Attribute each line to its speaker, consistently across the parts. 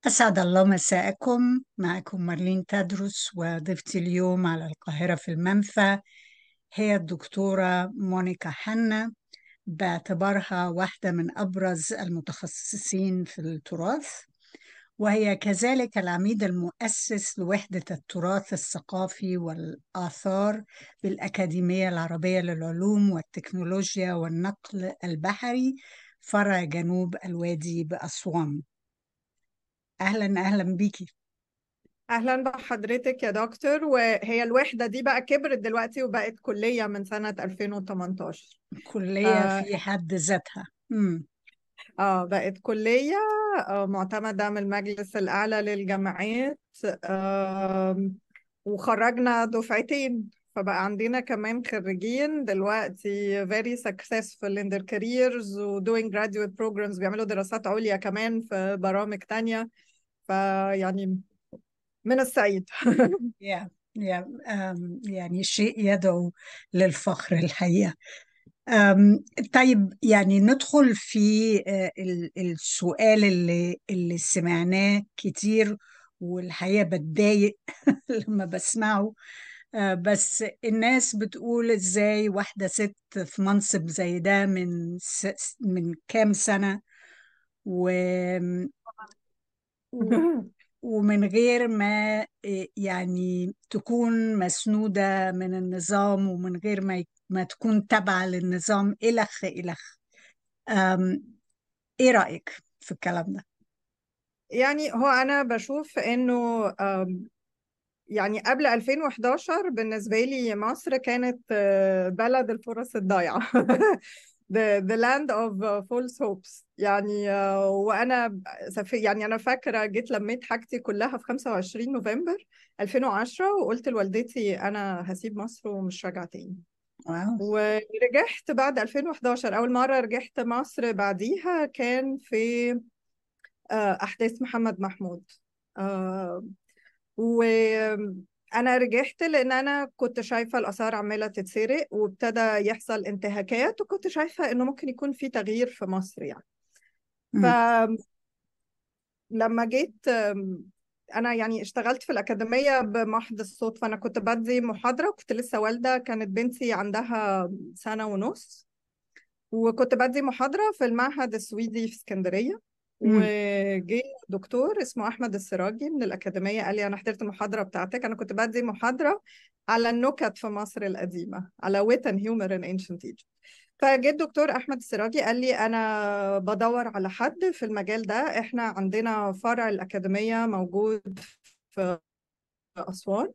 Speaker 1: أسعد الله مساءكم معكم مارلين تدرس وضيفتي اليوم على القاهرة في المنفى هي الدكتورة مونيكا حنا باعتبارها واحدة من أبرز المتخصصين في التراث وهي كذلك العميد المؤسس لوحدة التراث الثقافي والآثار بالأكاديمية العربية للعلوم والتكنولوجيا والنقل البحري فرع جنوب الوادي بأسوان أهلا أهلا بيكي
Speaker 2: اهلا بحضرتك يا دكتور وهي الوحده دي بقى كبرت دلوقتي وبقت كليه من سنه 2018
Speaker 1: كلية
Speaker 2: اه,
Speaker 1: في حد ذاتها مم.
Speaker 2: آه بقت كليه آه معتمده من المجلس الاعلى للجامعات آه وخرجنا دفعتين فبقى عندنا كمان خريجين دلوقتي very successful in their careers و doing graduate programs بيعملوا دراسات عليا كمان في برامج تانية فيعني من السعيد
Speaker 1: يا يا أم، يعني شيء يدعو للفخر الحقيقة أم، طيب يعني ندخل في آه، ال- السؤال اللي اللي سمعناه كتير والحقيقة بتضايق لما بسمعه آه، بس الناس بتقول ازاي واحدة ست في منصب زي ده من س- من كام سنة و و- ومن غير ما إيه، يعني تكون مسنودة من النظام ومن غير ما ي- ما تكون تابعة للنظام إلخ إلخ أم، إيه رأيك في الكلام ده؟
Speaker 2: يعني هو أنا بشوف إنه آم، يعني قبل 2011 بالنسبة لي مصر كانت آه، بلد الفرص الضايعة the, the land of uh, false hopes يعني آه، وأنا سف... يعني أنا فاكرة جيت لميت حاجتي كلها في 25 نوفمبر 2010 وقلت لوالدتي أنا هسيب مصر ومش راجعة تاني
Speaker 1: واو
Speaker 2: ورجعت بعد 2011 أول مرة رجعت مصر بعديها كان في آه، أحداث محمد محمود آه، وأنا رجعت لأن أنا كنت شايفة الآثار عمالة تتسرق وابتدى يحصل انتهاكات وكنت شايفة إنه ممكن يكون في تغيير في مصر يعني
Speaker 1: مم.
Speaker 2: فلما جيت آم، أنا يعني اشتغلت في الأكاديمية بمحض الصدفة أنا كنت بدي محاضرة كنت لسه والدة كانت بنتي عندها سنة ونص وكنت بدي محاضرة في المعهد السويدي في اسكندرية
Speaker 1: مم.
Speaker 2: وجي دكتور اسمه أحمد السراجي من الأكاديمية قال لي أنا حضرت المحاضرة بتاعتك أنا كنت بدي محاضرة على النكت في مصر القديمة على wit and humor in ancient Egypt فجه الدكتور أحمد السراجي قال لي أنا بدور على حد في المجال ده إحنا عندنا فرع الأكاديمية موجود في أسوان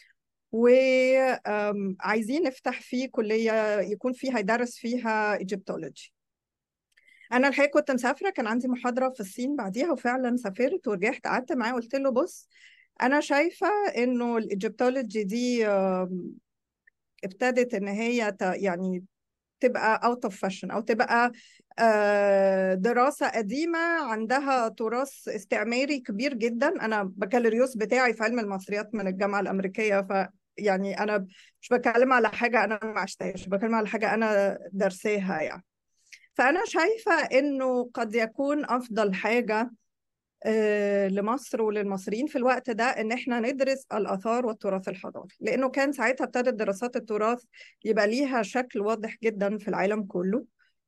Speaker 2: وعايزين نفتح فيه كلية يكون فيها يدرس فيها ايجيبتولوجي انا الحقيقه كنت مسافره كان عندي محاضره في الصين بعديها وفعلا سافرت ورجعت قعدت معاه قلت له بص انا شايفه انه الايجيبتولوجي دي آم، ابتدت ان هي ت- يعني تبقى اوت اوف فاشن او تبقى آه، دراسه قديمه عندها تراث استعماري كبير جدا انا بكالوريوس بتاعي في علم المصريات من الجامعه الامريكيه ف يعني انا مش بتكلم على حاجه انا ما عشتهاش بتكلم على حاجه انا درساها يعني فأنا شايفة إنه قد يكون أفضل حاجة آه، لمصر وللمصريين في الوقت ده إن إحنا ندرس الآثار والتراث الحضاري لأنه كان ساعتها ابتدت دراسات التراث يبقى ليها شكل واضح جدا في العالم كله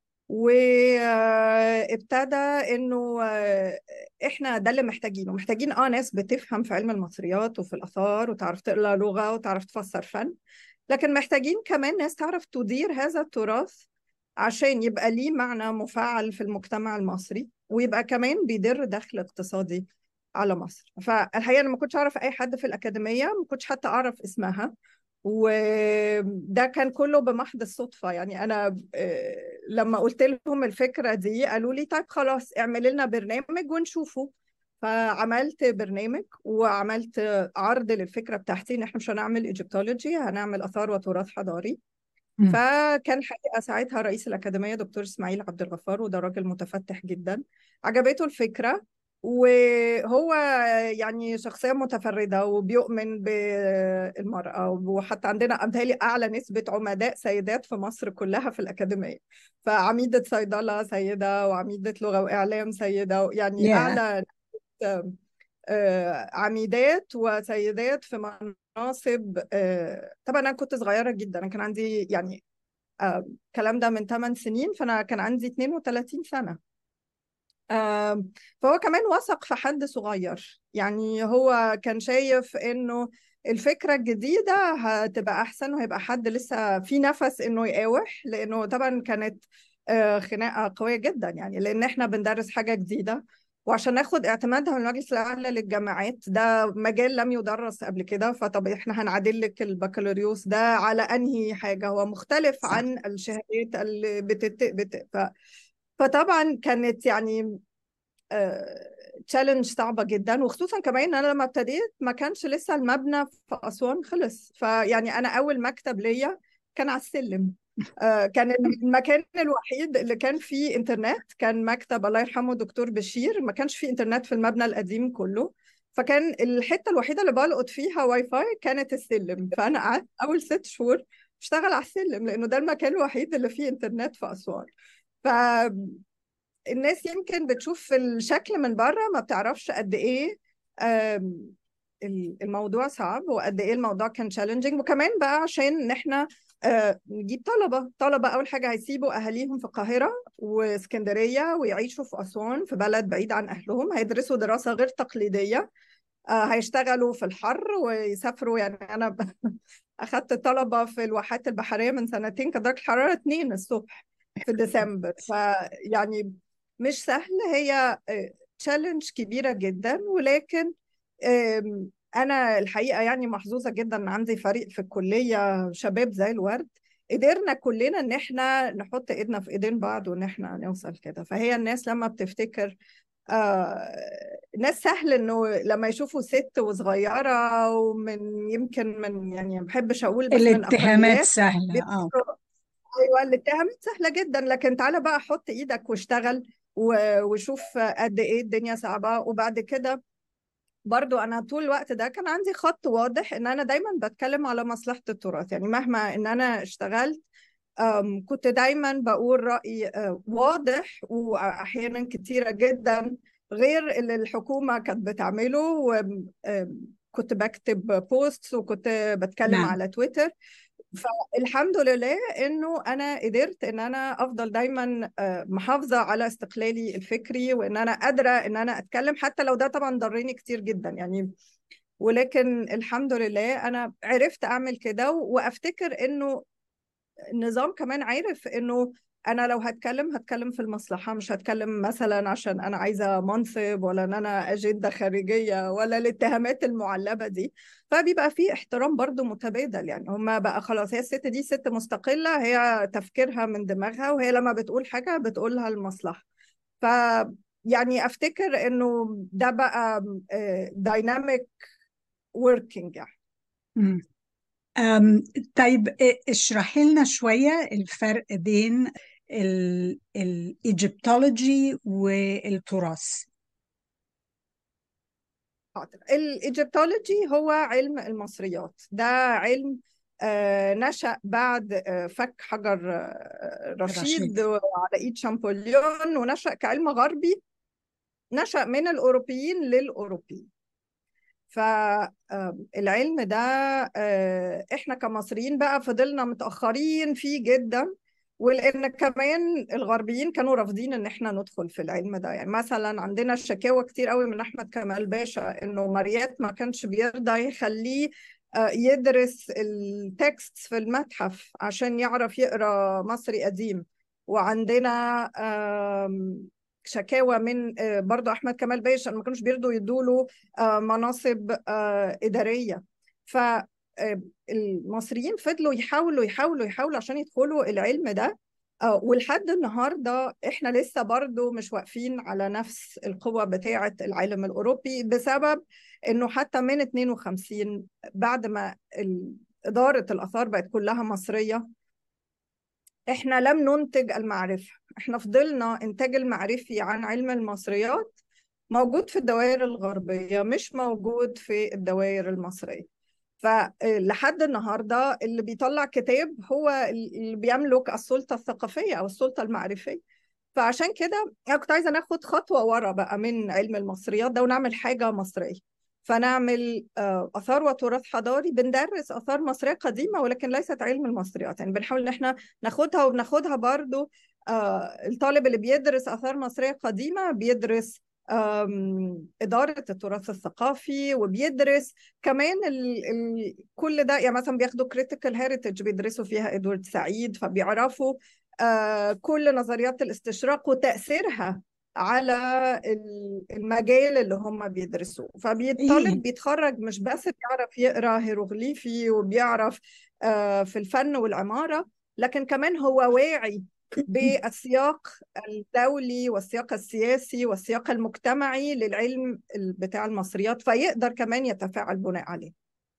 Speaker 2: وابتدى إنه آه، إحنا ده اللي محتاجينه محتاجين آه ناس بتفهم في علم المصريات وفي الآثار وتعرف تقرأ لغة وتعرف تفسر فن لكن محتاجين كمان ناس تعرف تدير هذا التراث عشان يبقى ليه معنى مفعل في المجتمع المصري ويبقى كمان بيدر دخل اقتصادي على مصر فالحقيقة أنا ما كنتش أعرف أي حد في الأكاديمية ما كنتش حتى أعرف اسمها وده كان كله بمحض الصدفة يعني أنا آه، لما قلت لهم الفكرة دي قالوا لي طيب خلاص اعمل لنا برنامج ونشوفه فعملت برنامج وعملت عرض للفكرة بتاعتي إن إحنا مش هنعمل إيجيبتولوجي هنعمل آثار وتراث حضاري
Speaker 1: مم.
Speaker 2: فكان الحقيقة ساعتها رئيس الأكاديمية دكتور إسماعيل عبد الغفار وده راجل متفتح جدا عجبته الفكرة وهو يعني شخصية متفردة وبيؤمن بالمرأة وحتى عندنا أمثالي أعلى نسبة عمداء سيدات في مصر كلها في الأكاديمية فعميدة صيدلة سيدة وعميدة لغة وإعلام سيدة يعني
Speaker 1: يا
Speaker 2: أعلى آه، عميدات وسيدات في مناصب آه، طبعا انا كنت صغيره جدا انا كان عندي يعني آه، الكلام ده من 8 سنين فانا كان عندي 32 سنه آه، فهو كمان وثق في حد صغير يعني هو كان شايف انه الفكره الجديده هتبقى احسن وهيبقى حد لسه في نفس انه يقاوح لانه طبعا كانت آه، خناقه قويه جدا يعني لان احنا بندرس حاجه جديده وعشان ناخد اعتمادها من المجلس الاعلى للجامعات ده مجال لم يدرس قبل كده فطب احنا هنعدل لك البكالوريوس ده على انهي حاجه هو مختلف
Speaker 1: صح
Speaker 2: عن الشهادات اللي بتت... بت... ف... فطبعا كانت يعني تشالنج صعبة جدا وخصوصا كمان ان انا لما ابتديت ما كانش لسه المبنى في اسوان خلص فيعني انا اول مكتب ليا كان على السلم آه، كان المكان الوحيد اللي كان فيه انترنت كان مكتب الله يرحمه دكتور بشير ما كانش فيه انترنت في المبنى القديم كله فكان الحته الوحيده اللي بلقط فيها واي فاي كانت السلم فانا قعدت اول ست شهور اشتغل على السلم لانه ده المكان الوحيد اللي فيه انترنت في اسوان ف الناس يمكن بتشوف الشكل من بره ما بتعرفش قد ايه آم، ال- الموضوع صعب وقد ايه الموضوع كان تشالنجينج وكمان بقى عشان ان احنا آه، نجيب طلبه طلبه اول حاجه هيسيبوا اهاليهم في القاهره واسكندريه ويعيشوا في اسوان في بلد بعيد عن اهلهم هيدرسوا دراسه غير تقليديه آه، هيشتغلوا في الحر ويسافروا يعني انا ب... اخدت طلبه في الواحات البحريه من سنتين كانت درجه الحراره 2 الصبح في ديسمبر فيعني مش سهل هي تشالنج كبيره جدا ولكن آم، انا الحقيقه يعني محظوظه جدا ان عندي فريق في الكليه شباب زي الورد قدرنا كلنا ان احنا نحط ايدنا في ايدين بعض وان احنا نوصل كده فهي الناس لما بتفتكر آه ناس سهل انه لما يشوفوا ست وصغيره ومن يمكن من يعني ما بحبش اقول بس من
Speaker 1: الاتهامات
Speaker 2: اقليات
Speaker 1: سهلة اه
Speaker 2: بيفكروا ايوه الاتهامات سهله جدا لكن تعالى بقى حط ايدك واشتغل و- وشوف قد ايه الدنيا صعبه وبعد كده برضو انا طول الوقت ده كان عندي خط واضح ان انا دايما بتكلم على مصلحة التراث يعني مهما ان انا اشتغلت أم، كنت دايما بقول رأي أه، واضح واحيانا كتيرة جدا غير اللي الحكومة كانت بتعمله وكنت بكتب بوست وكنت بتكلم
Speaker 1: نعم
Speaker 2: على تويتر فالحمد لله انه انا قدرت ان انا افضل دايما آه، محافظه على استقلالي الفكري وان انا قادره ان انا اتكلم حتى لو ده طبعا ضرني كتير جدا يعني ولكن الحمد لله انا عرفت اعمل كده وافتكر انه النظام كمان عارف انه انا لو هتكلم هتكلم في المصلحة مش هتكلم مثلا عشان انا عايزة منصب ولا ان انا اجندة خارجية ولا الاتهامات المعلبة دي فبيبقى في احترام برضو متبادل يعني هما بقى خلاص هي الست دي ست مستقلة هي تفكيرها من دماغها وهي لما بتقول حاجة بتقولها المصلحة ف يعني افتكر انه ده بقى دايناميك وركينج يعني
Speaker 1: مم. أم، طيب ا- اشرحي لنا شوية الفرق بين ال- الإيجيبتولوجي والتراث
Speaker 2: حاضر الايجيبتولوجي هو علم المصريات ده علم آه، نشأ بعد آه، فك حجر آه، رشيد
Speaker 1: رشيد
Speaker 2: على ايد شامبوليون ونشأ كعلم غربي نشأ من الأوروبيين للأوروبيين فالعلم ده آه، احنا كمصريين بقى فضلنا متأخرين فيه جدا ولان كمان الغربيين كانوا رافضين ان احنا ندخل في العلم ده يعني مثلا عندنا شكاوى كتير قوي من احمد كمال باشا انه ماريات ما كانش بيرضى يخليه آه، يدرس التكست في المتحف عشان يعرف يقرا مصري قديم وعندنا آم، شكاوى من آه، برضو احمد كمال باشا ما كانوش بيرضوا يدوا له آه، مناصب آه، إدارية فالمصريين فضلوا يحاولوا يحاولوا يحاولوا عشان يدخلوا العلم ده آه، ولحد النهاردة احنا لسه برضو مش واقفين على نفس القوة بتاعة العالم الأوروبي بسبب انه حتى من 52 بعد ما ال- إدارة الآثار بقت كلها مصرية احنا لم ننتج المعرفة احنا فضلنا انتاج المعرفي عن علم المصريات موجود في الدوائر الغربية مش موجود في الدوائر المصرية فلحد النهاردة اللي بيطلع كتاب هو اللي بيملك السلطة الثقافية أو السلطة المعرفية فعشان كده انا كنت عايزه ناخد خطوه ورا بقى من علم المصريات ده ونعمل حاجه مصريه فنعمل آه، اثار وتراث حضاري بندرس اثار مصريه قديمه ولكن ليست علم المصريات يعني بنحاول ان احنا ناخدها وبناخدها برضو آه، الطالب اللي بيدرس اثار مصريه قديمه بيدرس آم، إدارة التراث الثقافي وبيدرس كمان ال ال كل ده يعني مثلا بياخدوا critical heritage بيدرسوا فيها إدوارد سعيد فبيعرفوا آه، كل نظريات الاستشراق وتأثيرها على ال- المجال اللي هم بيدرسوه
Speaker 1: إيه
Speaker 2: فبيطالب بيتخرج مش بس بيعرف يقرا هيروغليفي وبيعرف آه، في الفن والعمارة لكن كمان هو واعي بالسياق الدولي والسياق السياسي والسياق المجتمعي للعلم ال- بتاع المصريات فيقدر كمان يتفاعل بناء عليه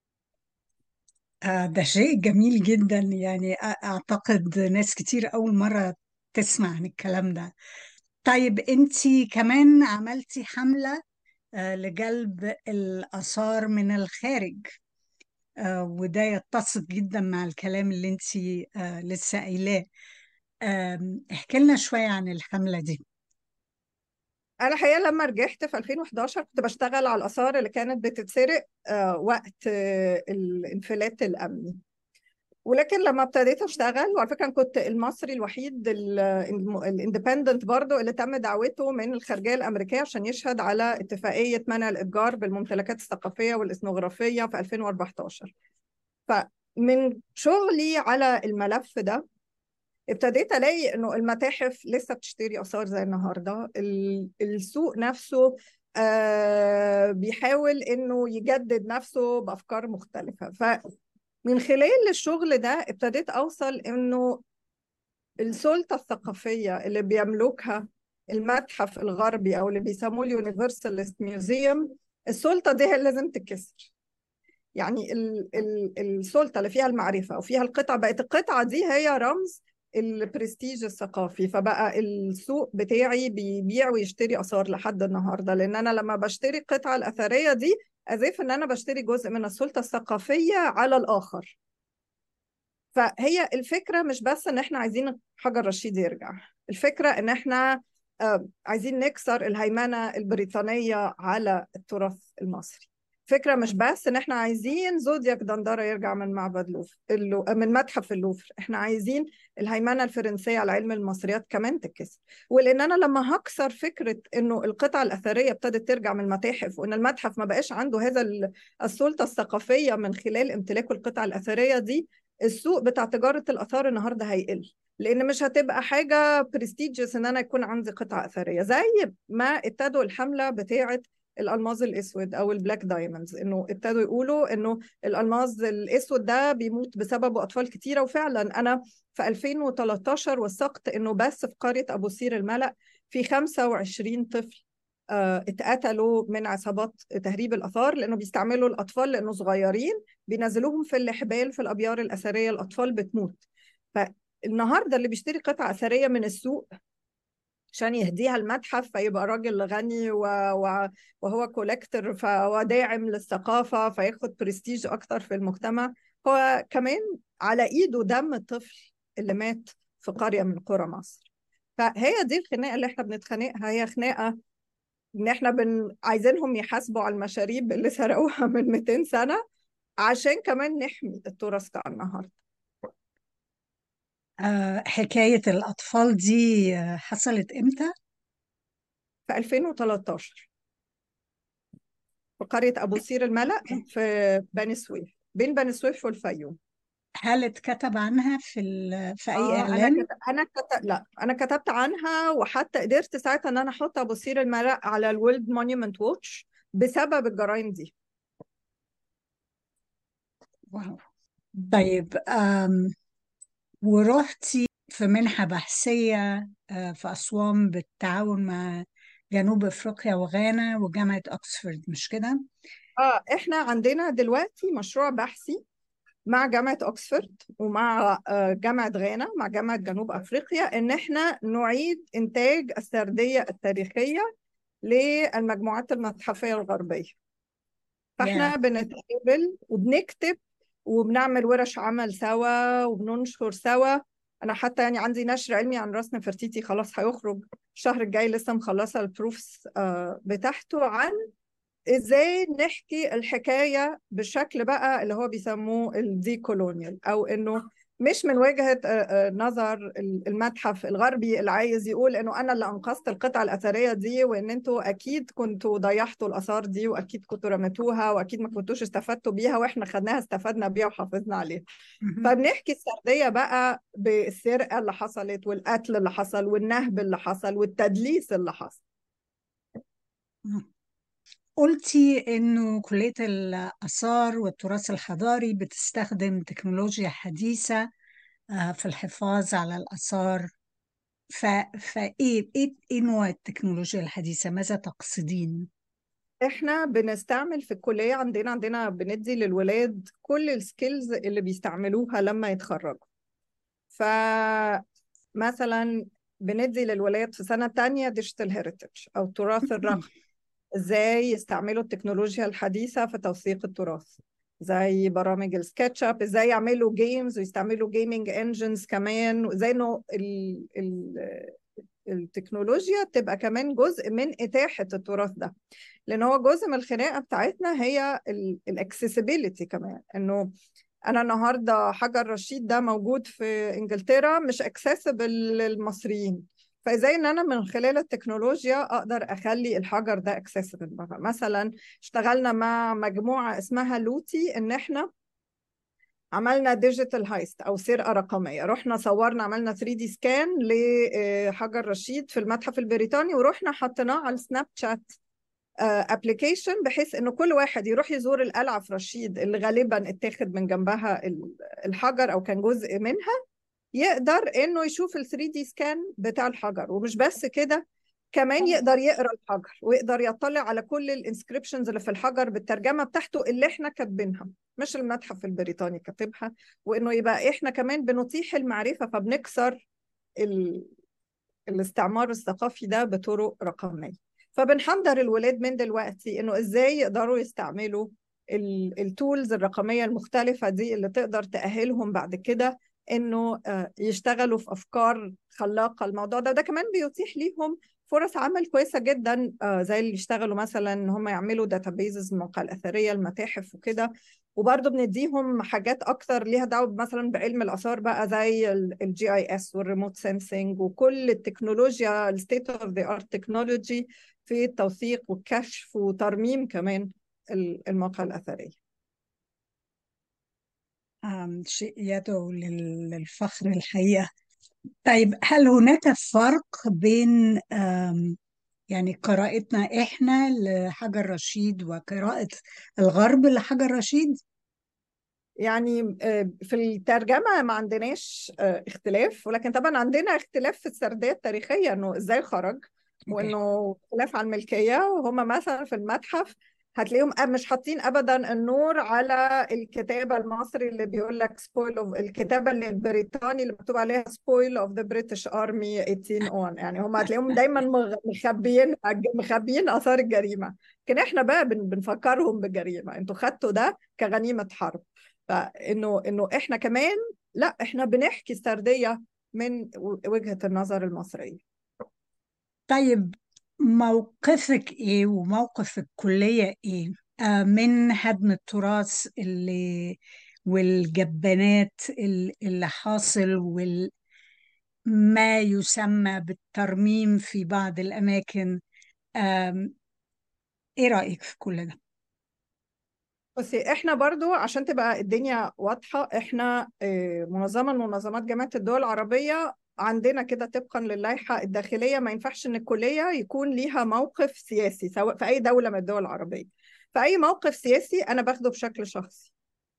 Speaker 1: آه، ده شيء جميل جدا يعني أ- أعتقد ناس كتير أول مرة تسمع عن الكلام ده طيب أنتي كمان عملتي حملة آه، لجلب الآثار من الخارج آه، وده يتسق جدا مع الكلام اللي أنتي آه، لسه قايلاه آم، احكي لنا شوية عن الحملة دي
Speaker 2: انا الحقيقه لما رجعت في 2011 كنت بشتغل على الاثار اللي كانت بتتسرق آه، وقت آه، الانفلات الامني ولكن لما ابتديت اشتغل وعلى فكره أنا كنت المصري الوحيد الاندبندنت برضو اللي تم دعوته من الخارجيه الامريكيه عشان يشهد على اتفاقيه منع الاتجار بالممتلكات الثقافيه والاثنوغرافيه في 2014 فمن شغلي على الملف ده ابتديت الاقي انه المتاحف لسه بتشتري اثار زي النهارده ال- السوق نفسه آه بيحاول انه يجدد نفسه بافكار مختلفه فمن خلال الشغل ده ابتديت اوصل انه السلطه الثقافيه اللي بيملكها المتحف الغربي او اللي بيسموه اليونيفرسالست ميوزيوم السلطه دي هي اللي لازم تتكسر يعني ال ال السلطة اللي فيها المعرفة وفيها القطعة بقت القطعة دي هي رمز البرستيج الثقافي فبقى السوق بتاعي بيبيع ويشتري آثار لحد النهاردة لأن أنا لما بشتري القطعة الأثرية دي أزيف إن أنا بشتري جزء من السلطة الثقافية على الآخر فهي الفكرة مش بس إن إحنا عايزين حجر رشيد يرجع الفكرة إن إحنا آه، عايزين نكسر الهيمنة البريطانية على التراث المصري فكرة مش بس إن إحنا عايزين زودياك دندرة يرجع من معبد لوفر اللو... من متحف اللوفر إحنا عايزين الهيمنة الفرنسية على علم المصريات كمان تتكسر ولأن أنا لما هكسر فكرة إنه القطع الأثرية ابتدت ترجع من المتاحف وإن المتحف ما بقاش عنده هذا ال- السلطة الثقافية من خلال امتلاكه القطع الأثرية دي السوق بتاع تجارة الآثار النهاردة هيقل لأن مش هتبقى حاجة برستيجيوس إن أنا يكون عندي قطعة أثرية زي ما ابتدوا الحملة بتاعة الألماظ الأسود أو البلاك دايموندز إنه ابتدوا يقولوا إنه الألماظ الأسود ده بيموت بسببه أطفال كتيرة وفعلا أنا في 2013 وثقت إنه بس في قرية أبو سير الملأ في 25 طفل آه، اتقتلوا من عصابات تهريب الآثار لأنه بيستعملوا الأطفال لأنه صغيرين بينزلوهم في الحبال في الأبيار الأثرية الأطفال بتموت فالنهاردة اللي بيشتري قطعة أثرية من السوق عشان يهديها المتحف فيبقى راجل غني و... و... وهو كولكتور فهو داعم للثقافة فياخد برستيج أكتر في المجتمع هو كمان على إيده دم الطفل اللي مات في قرية من قرى مصر فهي دي الخناقة اللي احنا بنتخانقها هي خناقة ان احنا بن... عايزينهم يحاسبوا على المشاريب اللي سرقوها من 200 سنة عشان كمان نحمي التراث بتاع النهارده
Speaker 1: آه، حكاية الأطفال دي آه، حصلت إمتى؟
Speaker 2: في 2013 في قرية أبو سير الملأ في بني سويف بين بني سويف والفيوم
Speaker 1: هل اتكتب عنها في ال... في أي
Speaker 2: اه انا
Speaker 1: إعلان؟
Speaker 2: كت... انا كت... لا انا كتبت عنها وحتى قدرت ساعتها ان انا احط ابو سير الملأ على الورلد مونيومنت ووتش بسبب الجرائم دي
Speaker 1: واو طيب آم، ورحتي في منحة بحثية آه، في أسوان بالتعاون مع جنوب أفريقيا وغانا وجامعة أكسفورد مش كده؟
Speaker 2: اه احنا عندنا دلوقتي مشروع بحثي مع جامعة أكسفورد ومع آه، جامعة غانا مع جامعة جنوب أفريقيا إن إحنا نعيد إنتاج السردية التاريخية للمجموعات المتحفية الغربية فإحنا
Speaker 1: يا
Speaker 2: بنتقابل وبنكتب وبنعمل ورش عمل سوا وبننشر سوا انا حتى يعني عندي نشر علمي عن راس نفرتيتي خلاص هيخرج الشهر الجاي لسه مخلصه البروفس بتاعته عن ازاي نحكي الحكايه بالشكل بقى اللي هو بيسموه الدي كولونيال او انه مش من وجهه نظر المتحف الغربي اللي عايز يقول انه انا اللي انقذت القطعه الاثريه دي وان انتوا اكيد كنتوا ضيعتوا الاثار دي واكيد كنتوا رميتوها واكيد ما كنتوش استفدتوا بيها واحنا خدناها استفدنا بيها وحافظنا عليها فبنحكي السرديه بقى بالسرقه اللي حصلت والقتل اللي حصل والنهب اللي حصل والتدليس اللي حصل
Speaker 1: قلتي إنه كلية الآثار والتراث الحضاري بتستخدم تكنولوجيا حديثة في الحفاظ على الآثار ف... فإيه إيه إيه نوع التكنولوجيا الحديثة؟ ماذا تقصدين؟
Speaker 2: احنا بنستعمل في الكلية عندنا عندنا بندي للولاد كل السكيلز اللي بيستعملوها لما يتخرجوا فمثلا بندي للولاد في سنة تانية ديجيتال هيريتج أو التراث الرقمي ازاي يستعملوا التكنولوجيا الحديثة في توثيق التراث زي برامج السكتش اب ازاي يعملوا جيمز ويستعملوا جيمنج انجنز كمان وازاي انه ال ال التكنولوجيا تبقى كمان جزء من اتاحه التراث ده لان هو جزء من الخناقه بتاعتنا هي الاكسسبيليتي كمان انه انا النهارده حجر رشيد ده موجود في انجلترا مش اكسسبل للمصريين فازاي ان انا من خلال التكنولوجيا اقدر اخلي الحجر ده اكسسبل مثلا اشتغلنا مع مجموعه اسمها لوتي ان احنا عملنا ديجيتال هايست او سرقه رقميه رحنا صورنا عملنا 3 دي سكان لحجر رشيد في المتحف البريطاني ورحنا حطيناه على السناب شات ابلكيشن بحيث انه كل واحد يروح يزور القلعه في رشيد اللي غالبا اتاخد من جنبها الحجر او كان جزء منها يقدر انه يشوف ال 3 دي سكان بتاع الحجر ومش بس كده كمان يقدر يقرا الحجر ويقدر يطلع على كل الانسكريبشنز اللي في الحجر بالترجمه بتاعته اللي احنا كاتبينها مش المتحف البريطاني كاتبها وانه يبقى احنا كمان بنتيح المعرفه فبنكسر ال... الاستعمار الثقافي ده بطرق رقميه فبنحضر الولاد من دلوقتي انه ازاي يقدروا يستعملوا التولز الرقميه المختلفه دي اللي تقدر تاهلهم بعد كده انه يشتغلوا في افكار خلاقه الموضوع ده ده كمان بيتيح ليهم فرص عمل كويسه جدا زي اللي يشتغلوا مثلا ان هم يعملوا داتابيزز المواقع الاثريه المتاحف وكده وبرضه بنديهم حاجات اكتر ليها دعوه مثلا بعلم الاثار بقى زي الجي اي اس والريموت سensing وكل التكنولوجيا الستيت اوف ذا ارت تكنولوجي في التوثيق والكشف وترميم كمان المواقع الاثريه
Speaker 1: شيء يدعو للفخر الحقيقة طيب هل هناك فرق بين يعني قراءتنا إحنا لحجر رشيد وقراءة الغرب لحجر رشيد؟
Speaker 2: يعني في الترجمة ما عندناش اختلاف ولكن طبعا عندنا اختلاف في السردية التاريخية انه ازاي خرج وانه اختلاف عن الملكية وهم مثلا في المتحف هتلاقيهم مش حاطين ابدا النور على الكتابه المصري اللي بيقول لك سبويل اوف الكتابه اللي البريطاني اللي مكتوب عليها سبويل اوف ذا بريتش ارمي 1801 يعني هم هتلاقيهم دايما مخبيين مخبيين اثار الجريمه لكن احنا بقى بنفكرهم بالجريمه انتوا خدتوا ده كغنيمه حرب فانه انه احنا كمان لا احنا بنحكي سرديه من وجهه النظر المصريه
Speaker 1: طيب موقفك ايه وموقف الكلية ايه آه من هدم التراث اللي والجبانات اللي حاصل وال ما يسمى بالترميم في بعض الأماكن آه ايه رأيك في كل ده؟
Speaker 2: بصي احنا برضو عشان تبقى الدنيا واضحة احنا منظمة من منظمات جامعة الدول العربية عندنا كده طبقا للائحة الداخلية ما ينفعش ان الكلية يكون ليها موقف سياسي سواء في اي دولة من الدول العربية فأي موقف سياسي أنا باخده بشكل شخصي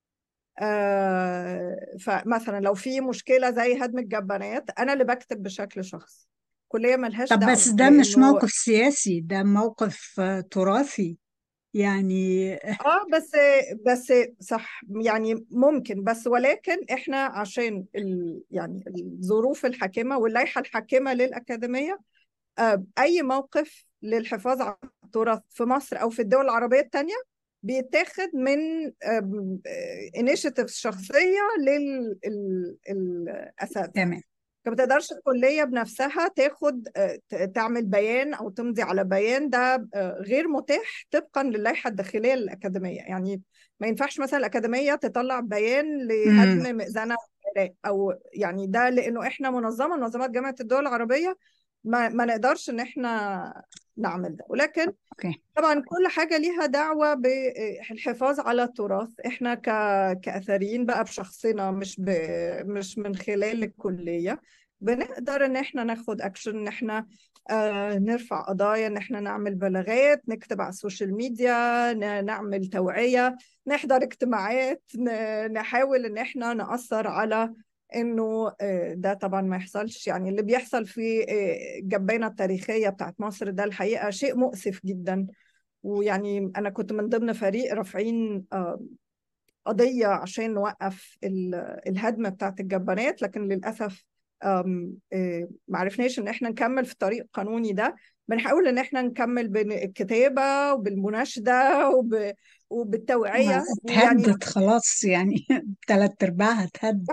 Speaker 2: آه فمثلا لو في مشكلة زي هدم الجبانات أنا اللي بكتب بشكل شخصي الكلية ملهاش
Speaker 1: طب
Speaker 2: دعوة
Speaker 1: بس ده مش
Speaker 2: لأنه
Speaker 1: موقف سياسي ده موقف آه، تراثي يعني
Speaker 2: اه بس بس صح يعني ممكن بس ولكن احنا عشان ال يعني الظروف الحاكمه واللائحه الحاكمه للاكاديميه آه اي موقف للحفاظ على التراث في مصر او في الدول العربيه الثانيه بيتاخد من انيشيتيفز شخصيه للاساتذه
Speaker 1: تمام
Speaker 2: ما تقدرش الكلية بنفسها تاخد آه، ت- تعمل بيان أو تمضي على بيان ده آه، غير متاح طبقا للائحة الداخلية للأكاديمية يعني ما ينفعش مثلا الأكاديمية تطلع بيان
Speaker 1: امم
Speaker 2: لهدم مئذنة العراق أو يعني ده لأنه إحنا منظمة منظمات جامعة الدول العربية ما, ما نقدرش إن إحنا نعمل ده ولكن
Speaker 1: اوكي
Speaker 2: طبعا كل حاجة ليها دعوة بالحفاظ على التراث احنا ك... كأثريين بقى بشخصنا مش ب... مش من خلال الكلية بنقدر ان احنا ناخد اكشن ان احنا آه نرفع قضايا ان احنا نعمل بلاغات نكتب على السوشيال ميديا ن... نعمل توعية نحضر اجتماعات ن... نحاول ان احنا نأثر على انه آه، ده طبعا ما يحصلش يعني اللي بيحصل في آه، الجبانة التاريخية بتاعت مصر ده الحقيقة شيء مؤسف جدا ويعني أنا كنت من ضمن فريق رافعين آه، قضية عشان نوقف ال- الهدم بتاعت الجبانات لكن للأسف آم، آه، ما عرفناش إن إحنا نكمل في الطريق القانوني ده بنحاول إن إحنا نكمل بالكتابة وبالمناشدة وب... وبالتوعية
Speaker 1: ما
Speaker 2: ويعني
Speaker 1: اتهدت خلاص يعني تلات ارباعها اتهد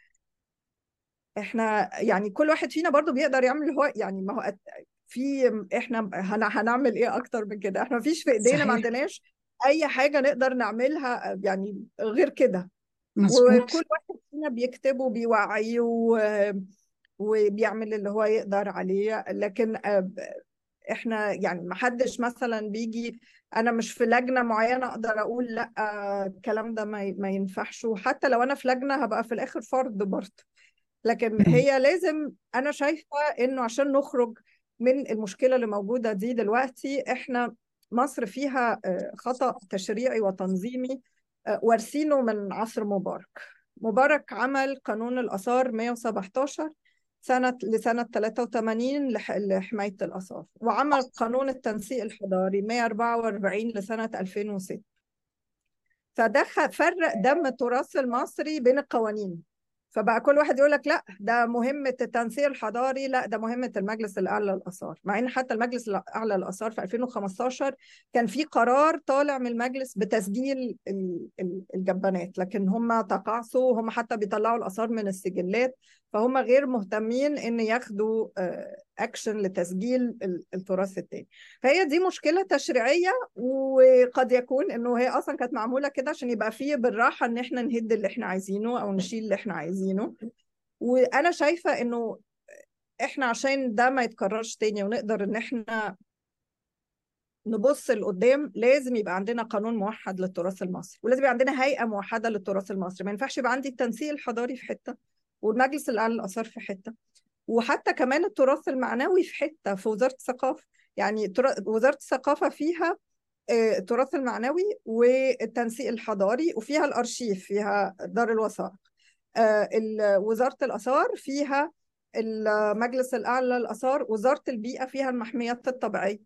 Speaker 2: احنا يعني كل واحد فينا برضو بيقدر يعمل اللي هو يعني ما هو أت- في احنا هن- هنعمل ايه اكتر من كده احنا مفيش في ايدينا ما
Speaker 1: صحيح
Speaker 2: عندناش اي حاجة نقدر نعملها يعني غير كده
Speaker 1: مظبوط
Speaker 2: وكل واحد فينا بيكتب وبيوعي و- وبيعمل اللي هو يقدر عليه لكن آه، احنا يعني ما حدش مثلا بيجي انا مش في لجنة معينة اقدر اقول لا آه، الكلام ده ما ي- ما ينفعش وحتى لو انا في لجنة هبقى في الاخر فرد برضه لكن
Speaker 1: مم.
Speaker 2: هي لازم انا شايفه انه عشان نخرج من المشكله اللي موجوده دي دلوقتي احنا مصر فيها آه، خطأ تشريعي وتنظيمي آه، وارثينه من عصر مبارك مبارك عمل قانون الآثار 117 سنة لسنة 83 لح- لحماية الآثار وعمل قانون التنسيق الحضاري 144 لسنة 2006 فده خ- فرق دم التراث المصري بين القوانين فبقى كل واحد يقول لك لا ده مهمة التنسيق الحضاري لا ده مهمة المجلس الأعلى للآثار مع إن حتى المجلس الأعلى للآثار في 2015 كان في قرار طالع من المجلس بتسجيل ال- ال- الجبانات لكن هم تقاعسوا هم حتى بيطلعوا الآثار من السجلات فهم غير مهتمين إن ياخدوا آه، أكشن لتسجيل ال- التراث التاني فهي دي مشكلة تشريعية وقد يكون إنه هي أصلا كانت معمولة كده عشان يبقى فيه بالراحة إن إحنا نهد اللي إحنا عايزينه أو نشيل اللي إحنا عايزينه وانا شايفه انه احنا عشان ده ما يتكررش تاني ونقدر ان احنا نبص لقدام لازم يبقى عندنا قانون موحد للتراث المصري ولازم يبقى عندنا هيئه موحده للتراث المصري ما ينفعش يبقى عندي التنسيق الحضاري في حته والمجلس الاعلى للاثار في حته وحتى كمان التراث المعنوي في حته في وزاره الثقافه يعني ترا- وزاره الثقافه فيها آه، التراث المعنوي والتنسيق الحضاري وفيها الارشيف فيها دار الوثائق آه، ال- وزارة الآثار فيها المجلس الأعلى للآثار وزارة البيئة فيها المحميات الطبيعية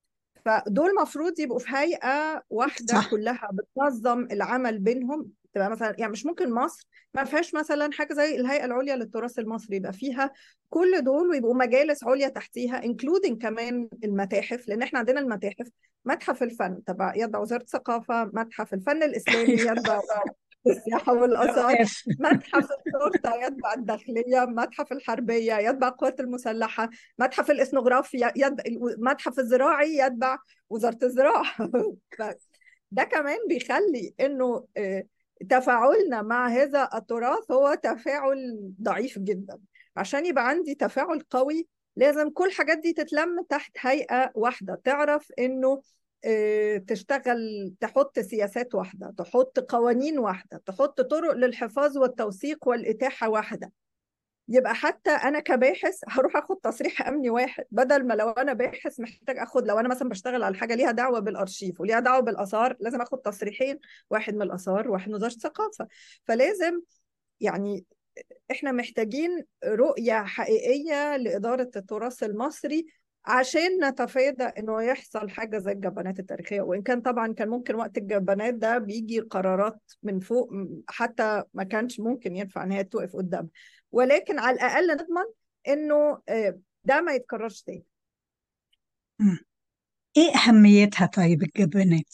Speaker 2: فدول مفروض يبقوا في هيئة واحدة
Speaker 1: صح
Speaker 2: كلها بتنظم العمل بينهم تبقى مثلا يعني مش ممكن مصر ما فيهاش مثلا حاجة زي الهيئة العليا للتراث المصري يبقى فيها كل دول ويبقوا مجالس عليا تحتيها انكلودing كمان المتاحف لأن احنا عندنا المتاحف متحف الفن تبع يتبع وزارة الثقافة متحف الفن الإسلامي يتبع السياحة والآثار
Speaker 1: اف
Speaker 2: متحف الشرطة يتبع الداخلية متحف الحربية يتبع القوات المسلحة متحف الإثنوغرافيا يتبع المتحف الزراعي يتبع وزارة الزراعة ف- ده كمان بيخلي إنه آه، تفاعلنا مع هذا التراث هو تفاعل ضعيف جدا عشان يبقى عندي تفاعل قوي لازم كل الحاجات دي تتلم تحت هيئة واحدة تعرف إنه آه، تشتغل تحط سياسات واحدة تحط قوانين واحدة تحط طرق للحفاظ والتوثيق والإتاحة واحدة يبقى حتى أنا كباحث هروح أخد تصريح أمني واحد بدل ما لو أنا باحث محتاج أخد لو أنا مثلا بشتغل على حاجة ليها دعوة بالأرشيف وليها دعوة بالآثار لازم أخد تصريحين واحد من الآثار وواحد من وزارة الثقافة فلازم يعني احنا محتاجين رؤية حقيقية لإدارة التراث المصري عشان نتفادى انه يحصل حاجة زي الجبانات التاريخية وإن كان طبعا كان ممكن وقت الجبانات ده بيجي قرارات من فوق م- حتى ما كانش ممكن ينفع ان هي توقف قدام ولكن على الأقل نضمن انه آه، ده ما يتكررش تاني
Speaker 1: مم. ايه اهميتها طيب الجبانات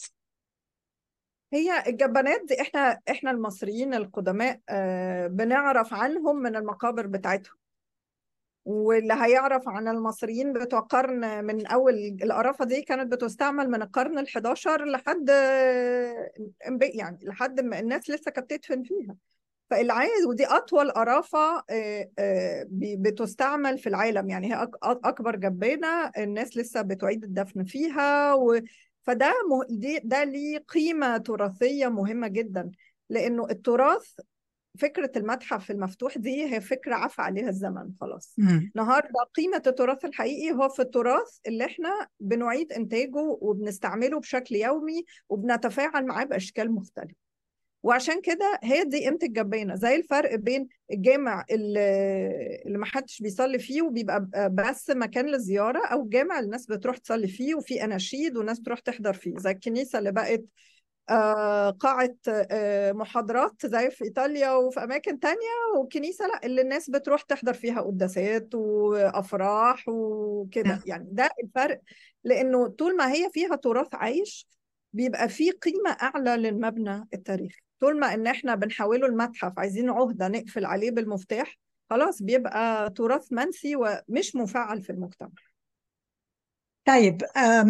Speaker 2: هي الجبانات دي احنا احنا المصريين القدماء آه، بنعرف عنهم من المقابر بتاعتهم واللي هيعرف عن المصريين بتوع قرن من اول القرافه دي كانت بتستعمل من القرن ال11 لحد يعني لحد ما الناس لسه كانت بتدفن فيها فالعايز ودي اطول قرافه بتستعمل في العالم يعني هي اكبر جبانه الناس لسه بتعيد الدفن فيها و فده دي ده ليه قيمه تراثيه مهمه جدا لانه التراث فكرة المتحف المفتوح دي هي فكرة عفى عليها الزمن خلاص النهاردة قيمة التراث الحقيقي هو في التراث اللي احنا بنعيد إنتاجه وبنستعمله بشكل يومي وبنتفاعل معاه بأشكال مختلفة وعشان كده هي دي قيمة الجبانة زي الفرق بين الجامع اللي, اللي ما حدش بيصلي فيه وبيبقى بس مكان للزيارة أو الجامع اللي الناس بتروح تصلي فيه وفي أناشيد والناس تروح تحضر فيه زي الكنيسة اللي بقت قاعة محاضرات زي في إيطاليا وفي أماكن تانية والكنيسة لا اللي الناس بتروح تحضر فيها قداسات وأفراح وكده يعني ده الفرق لأنه طول ما هي فيها تراث عايش بيبقى فيه قيمة أعلى للمبنى التاريخي طول ما إن إحنا بنحوله المتحف عايزين عهدة نقفل عليه بالمفتاح خلاص بيبقى تراث منسي ومش مفعل في المجتمع
Speaker 1: طيب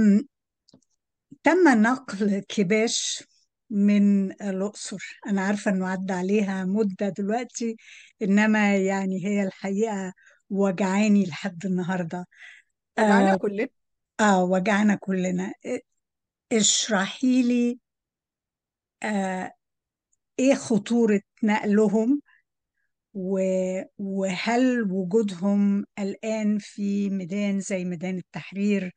Speaker 1: تم نقل كباش من الأقصر أنا عارفة أنه عدى عليها مدة دلوقتي إنما يعني هي الحقيقة وجعاني لحد النهاردة
Speaker 2: وجعنا آه كلنا
Speaker 1: آه وجعنا كلنا اشرحي لي آه إيه خطورة نقلهم وهل وجودهم الآن في ميدان زي ميدان التحرير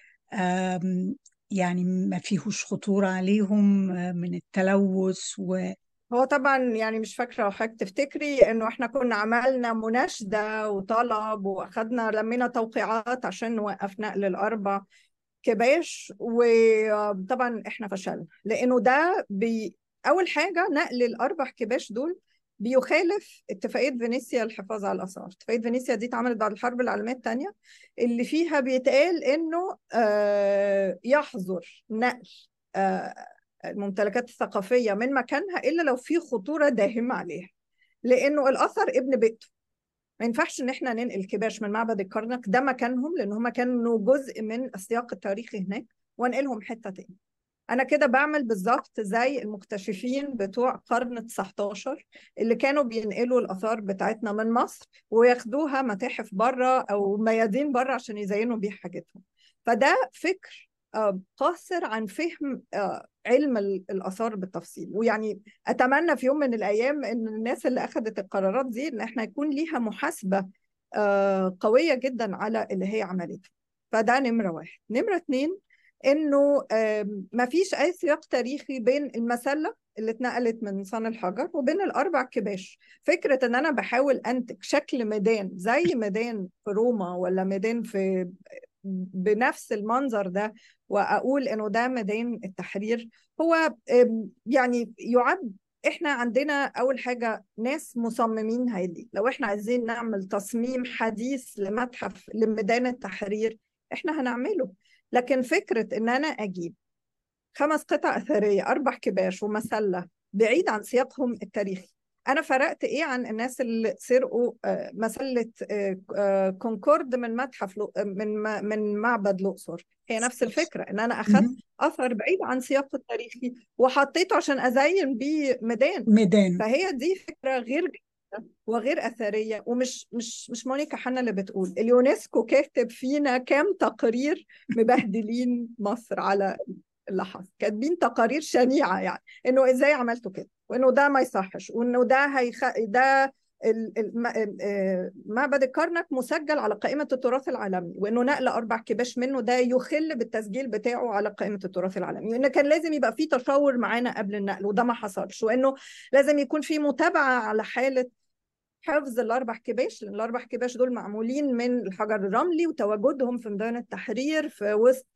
Speaker 1: يعني ما فيهوش خطورة عليهم من التلوث و
Speaker 2: هو طبعا يعني مش فاكرة لو حضرتك تفتكري انه احنا كنا عملنا مناشدة وطلب واخدنا لمينا توقيعات عشان نوقف نقل الاربع كباش وطبعا احنا فشلنا لانه ده بي اول حاجة نقل الاربع كباش دول بيخالف اتفاقية فينيسيا للحفاظ على الآثار اتفاقية فينيسيا دي اتعملت بعد الحرب العالمية الثانية اللي فيها بيتقال إنه يحظر نقل الممتلكات الثقافية من مكانها إلا لو في خطورة داهمة عليها لأنه الأثر ابن بيته ما ينفعش ان احنا ننقل كباش من معبد الكرنك ده مكانهم لان هم كانوا جزء من السياق التاريخي هناك وانقلهم حته تاني انا كده بعمل بالظبط زي المكتشفين بتوع قرن 19 اللي كانوا بينقلوا الاثار بتاعتنا من مصر وياخدوها متاحف بره او ميادين بره عشان يزينوا بيه حاجتهم فده فكر قاصر عن فهم علم الاثار بالتفصيل ويعني اتمنى في يوم من الايام ان الناس اللي اخذت القرارات دي ان احنا يكون ليها محاسبه قويه جدا على اللي هي عملته فده نمره واحد نمره اتنين انه ما فيش اي سياق تاريخي بين المسله اللي اتنقلت من صن الحجر وبين الاربع كباش فكره ان انا بحاول انتج شكل ميدان زي ميدان في روما ولا ميدان في بنفس المنظر ده واقول انه ده ميدان التحرير هو يعني يعد احنا عندنا اول حاجه ناس مصممين هادي لو احنا عايزين نعمل تصميم حديث لمتحف لميدان التحرير احنا هنعمله لكن فكرة إن أنا أجيب خمس قطع أثرية أربع كباش ومسلة بعيد عن سياقهم التاريخي أنا فرقت إيه عن الناس اللي سرقوا مسلة كونكورد من متحف من من معبد الأقصر هي نفس الفكرة إن أنا أخذت أثر بعيد عن سياقه التاريخي وحطيته عشان أزين بيه ميدان
Speaker 1: ميدان
Speaker 2: فهي دي فكرة غير وغير اثريه ومش مش مش مونيكا حنا اللي بتقول اليونسكو كاتب فينا كام تقرير مبهدلين مصر على اللي حصل كاتبين تقارير شنيعه يعني انه ازاي عملتوا كده وانه ده ما يصحش وانه ده هيخ... ده معبد الكرنك مسجل على قائمة التراث العالمي وإنه نقل أربع كباش منه ده يخل بالتسجيل بتاعه على قائمة التراث العالمي وإنه كان لازم يبقى في تشاور معانا قبل النقل وده ما حصلش وإنه لازم يكون في متابعة على حالة حفظ الأربع كباش لأن الأربع كباش دول معمولين من الحجر الرملي وتواجدهم في ميدان التحرير في وسط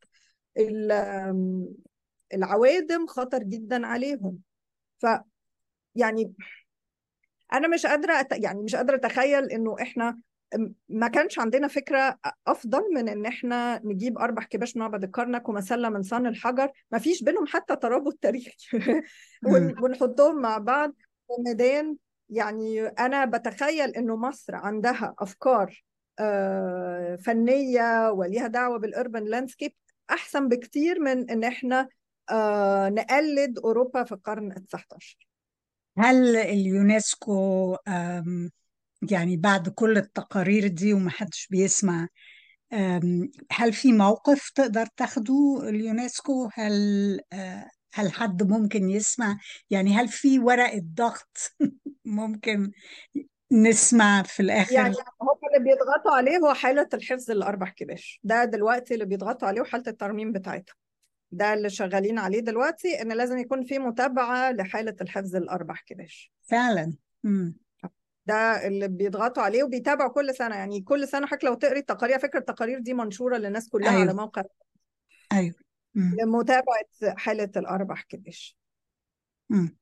Speaker 2: العوادم خطر جدا عليهم ف يعني انا مش قادره يعني مش قادره اتخيل انه احنا ما كانش عندنا فكره افضل من ان احنا نجيب اربع كباش معبد الكرنك ومسله من صن الحجر ما فيش بينهم حتى ترابط تاريخي ونحطهم مع بعض في ميدان يعني انا بتخيل انه مصر عندها افكار آه، فنيه وليها دعوه بالاربن لاندسكيب احسن بكتير من ان احنا آه، نقلد اوروبا في القرن ال 19
Speaker 1: هل اليونسكو آم، يعني بعد كل التقارير دي ومحدش بيسمع آم، هل في موقف تقدر تاخده اليونسكو هل آه، هل حد ممكن يسمع يعني هل في ورقة ضغط ممكن نسمع في الآخر
Speaker 2: يعني هم اللي بيضغطوا عليه هو حالة الحفظ الأربع كباش ده دلوقتي اللي بيضغطوا عليه وحالة الترميم بتاعتها ده اللي شغالين عليه دلوقتي إن لازم يكون في متابعة لحالة الحفظ الأربع كباش
Speaker 1: فعلا مم.
Speaker 2: ده اللي بيضغطوا عليه وبيتابعوا كل سنة يعني كل سنة حضرتك لو تقري التقارير فكرة التقارير دي منشورة للناس كلها على
Speaker 1: أيوه
Speaker 2: موقع
Speaker 1: أيوه مم.
Speaker 2: لمتابعة حالة الأربع كباش
Speaker 1: مم.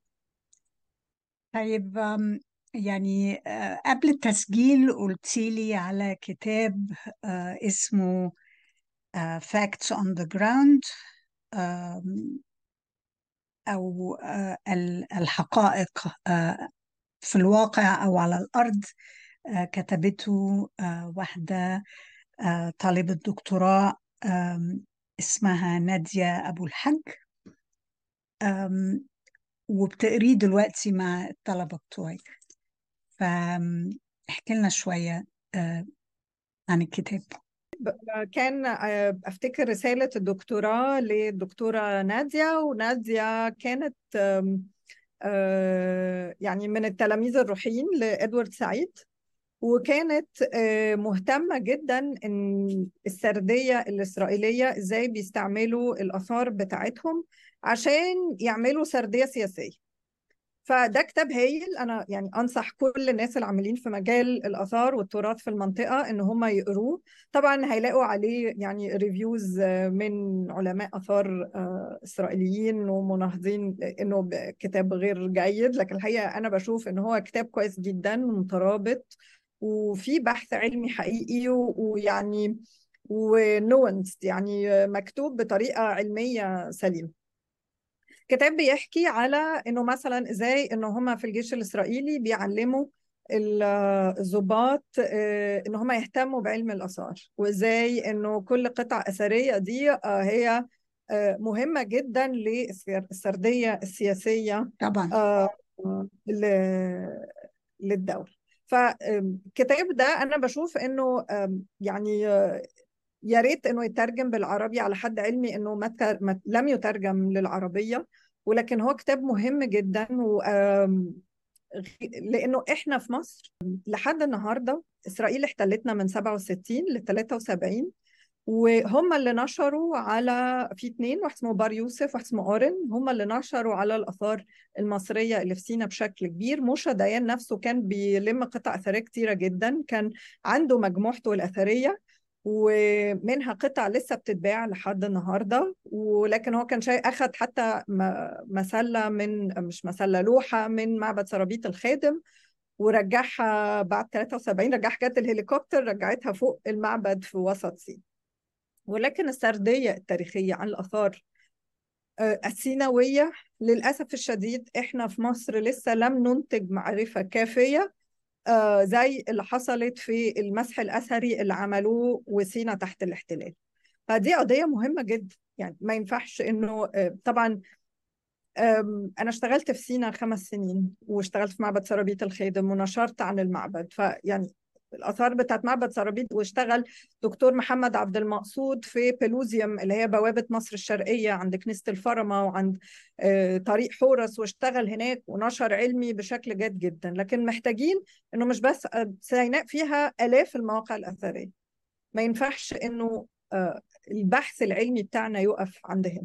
Speaker 1: طيب آم، يعني آه، قبل التسجيل قلتي لي على كتاب آه، اسمه آه، Facts on the Ground آم، أو آه، ال- الحقائق آه، في الواقع أو على الأرض آه، كتبته آه، واحدة آه، طالبة دكتوراه آم، اسمها نادية أبو الحج آم، وبتقريه دلوقتي مع الطلبة بتوعي فاحكي لنا شوية آه، عن الكتاب
Speaker 2: كان آه، افتكر رسالة الدكتوراه للدكتورة نادية ونادية كانت آم، آه، يعني من التلاميذ الروحيين لإدوارد سعيد وكانت آه، مهتمة جدا إن السردية الإسرائيلية إزاي بيستعملوا الآثار بتاعتهم عشان يعملوا سردية سياسية فده كتاب هايل انا يعني انصح كل الناس العاملين في مجال الاثار والتراث في المنطقه ان هم يقروه طبعا هيلاقوا عليه يعني ريفيوز من علماء اثار آه، اسرائيليين ومناهضين انه ب- كتاب غير جيد لكن الحقيقه انا بشوف ان هو كتاب كويس جدا مترابط وفي بحث علمي حقيقي و- ويعني ونونست يعني مكتوب بطريقه علميه سليمه كتاب بيحكي على انه مثلا ازاي ان هم في الجيش الاسرائيلي بيعلموا ال- الضباط آه، ان هم يهتموا بعلم الاثار وازاي انه كل قطعه اثريه دي آه، هي آه، مهمه جدا للسرديه السياسيه
Speaker 1: طبعا
Speaker 2: آه، ل- للدوله فالكتاب ده انا بشوف انه آم، يعني آه، يا ريت انه يترجم بالعربي على حد علمي انه ما تر- ما- لم يترجم للعربيه ولكن هو كتاب مهم جدا و آم، غ- لانه احنا في مصر لحد النهارده اسرائيل احتلتنا من 67 ل 73 وهم اللي نشروا على في اتنين واحد اسمه بار يوسف واحد اسمه اورن هم اللي نشروا على الاثار المصريه اللي في سينا بشكل كبير موشا ديان نفسه كان بيلم قطع اثريه كتيره جدا كان عنده مجموعته الاثريه ومنها قطع لسه بتتباع لحد النهارده ولكن هو كان شيء اخذ حتى م- مسله من مش مسله لوحه من معبد سرابيط الخادم ورجعها بعد 73 رجعها جت الهليكوبتر رجعتها فوق المعبد في وسط سينا ولكن السردية التاريخية عن الآثار آه، السيناوية للأسف الشديد إحنا في مصر لسه لم ننتج معرفة كافية آه، زي اللي حصلت في المسح الأثري اللي عملوه وسينا تحت الاحتلال فدي قضية مهمة جدا يعني ما ينفعش إنه آه، طبعا أم، أنا اشتغلت في سينا خمس سنين واشتغلت في معبد سرابيط الخادم ونشرت عن المعبد فيعني الآثار بتاعت معبد سرابيط واشتغل دكتور محمد عبد المقصود في بيلوزيوم اللي هي بوابة مصر الشرقية عند كنيسة الفرمة وعند آه، طريق حورس واشتغل هناك ونشر علمي بشكل جاد جدا لكن محتاجين إنه مش بس آه، سيناء فيها آلاف المواقع الأثرية ما ينفعش إنه آه، البحث العلمي بتاعنا يقف عند هنا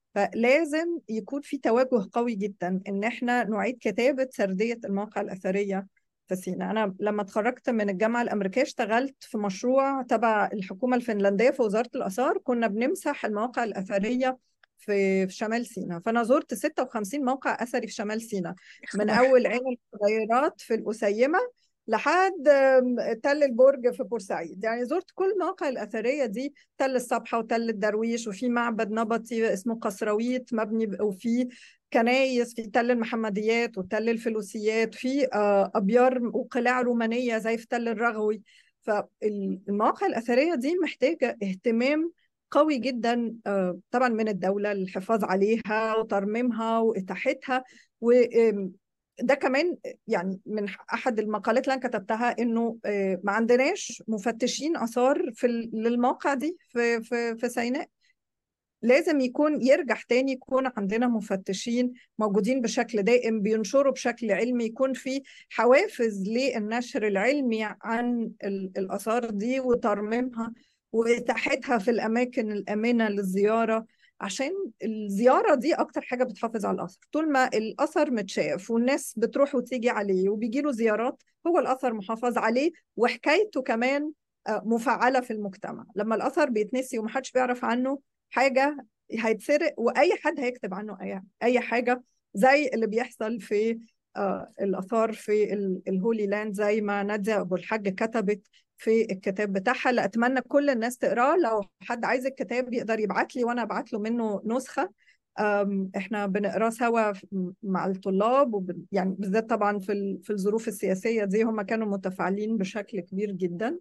Speaker 2: فلازم يكون في توجه قوي جدا ان احنا نعيد كتابة سردية المواقع الأثرية في سيناء أنا لما اتخرجت من الجامعة الأمريكية اشتغلت في مشروع تبع الحكومة الفنلندية في وزارة الآثار كنا بنمسح المواقع الأثرية في في شمال سيناء فأنا زرت 56 موقع أثري في شمال سيناء من
Speaker 1: خبر
Speaker 2: أول عين الخضيرات في القسيمة لحد آم، تل البرج في بورسعيد يعني زرت كل المواقع الأثرية دي تل الصبحة وتل الدرويش وفي معبد نبطي اسمه قصراويت مبني ب- وفي كنايس في تل المحمديات وتل الفلوسيات في آه، أبيار وقلاع رومانية زي في تل الرغوي فالمواقع الأثرية دي محتاجة اهتمام قوي جدا آه، طبعا من الدولة للحفاظ عليها وترميمها وإتاحتها وده كمان يعني من أحد المقالات اللي أنا كتبتها إنه آه، ما عندناش مفتشين آثار في للمواقع دي في في في سيناء لازم يكون يرجع تاني يكون عندنا مفتشين موجودين بشكل دائم بينشروا بشكل علمي يكون في حوافز للنشر العلمي عن الآثار دي وترميمها وإتاحتها في الأماكن الآمنة للزيارة عشان الزيارة دي أكتر حاجة بتحافظ على الأثر طول ما الأثر متشاف والناس بتروح وتيجي عليه وبيجي له زيارات هو الأثر محافظ عليه وحكايته كمان آه، مفعلة في المجتمع لما الأثر بيتنسي ومحدش بيعرف عنه حاجه هيتسرق واي حد هيكتب عنه اي اي حاجه زي اللي بيحصل في آه الاثار في الهولي لاند زي ما ناديه ابو الحاج كتبت في الكتاب بتاعها اللي اتمنى كل الناس تقراه لو حد عايز الكتاب يقدر يبعت لي وانا ابعت له منه نسخه احنا بنقراه سوا مع الطلاب وب... يعني بالذات طبعا في في الظروف السياسيه دي هم كانوا متفاعلين بشكل كبير جدا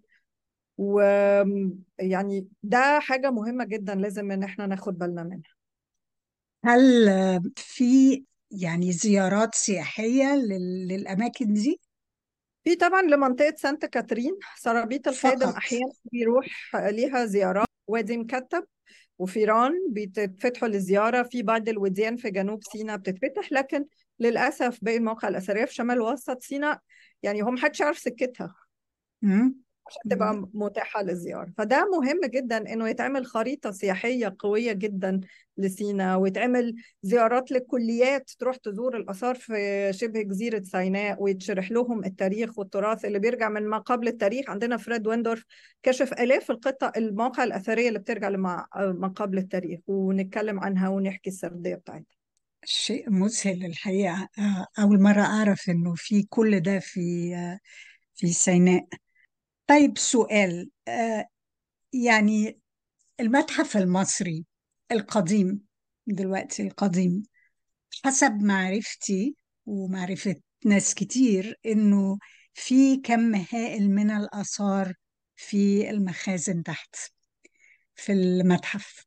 Speaker 2: ويعني ده حاجة مهمة جدا لازم ان احنا ناخد بالنا منها
Speaker 1: هل في يعني زيارات سياحية للأماكن دي؟
Speaker 2: في طبعا لمنطقة سانتا كاترين سرابيط الخادم
Speaker 1: فقط
Speaker 2: أحيانا بيروح ليها زيارات وادي مكتب وفيران بيتفتحوا للزيارة في بعض الوديان في جنوب سيناء بتتفتح لكن للأسف باقي المواقع الأثرية في شمال وسط سيناء يعني هم محدش يعرف سكتها عشان تبقى متاحة للزيارة فده مهم جدا انه يتعمل خريطة سياحية قوية جدا لسينا ويتعمل زيارات للكليات تروح تزور الآثار في شبه جزيرة سيناء ويتشرح لهم التاريخ والتراث اللي بيرجع من ما قبل التاريخ عندنا فريد ويندورف كشف آلاف القطع المواقع الأثرية اللي بترجع لما ما قبل التاريخ ونتكلم عنها ونحكي السردية بتاعتها
Speaker 1: شيء مذهل الحقيقة آه، أول مرة أعرف إنه في كل ده في آه، في سيناء طيب سؤال آه يعني المتحف المصري القديم دلوقتي القديم حسب معرفتي ومعرفة ناس كتير إنه في كم هائل من الآثار في المخازن تحت في المتحف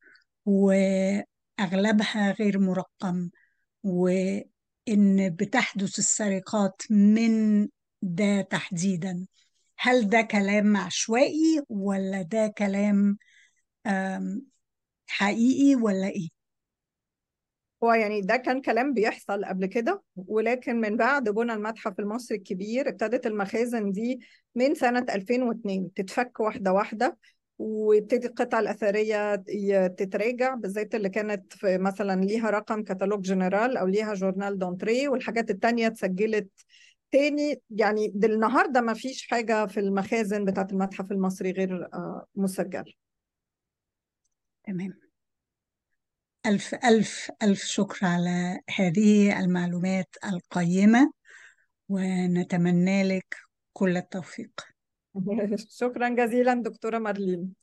Speaker 1: وأغلبها غير مرقم وإن بتحدث السرقات من ده تحديدا هل ده كلام عشوائي ولا ده كلام حقيقي ولا ايه؟
Speaker 2: هو يعني ده كان كلام بيحصل قبل كده ولكن من بعد بنى المتحف المصري الكبير ابتدت المخازن دي من سنة 2002 تتفك واحدة واحدة وابتدي القطع الأثرية تتراجع بالذات اللي كانت في مثلا ليها رقم كتالوج جنرال أو ليها جورنال دونتري والحاجات التانية اتسجلت تاني يعني النهارده ما فيش حاجه في المخازن بتاعت المتحف المصري غير آه، مسجل
Speaker 1: تمام ألف ألف ألف شكر على هذه المعلومات القيمة ونتمنى لك كل التوفيق
Speaker 2: شكرا جزيلا دكتورة مارلين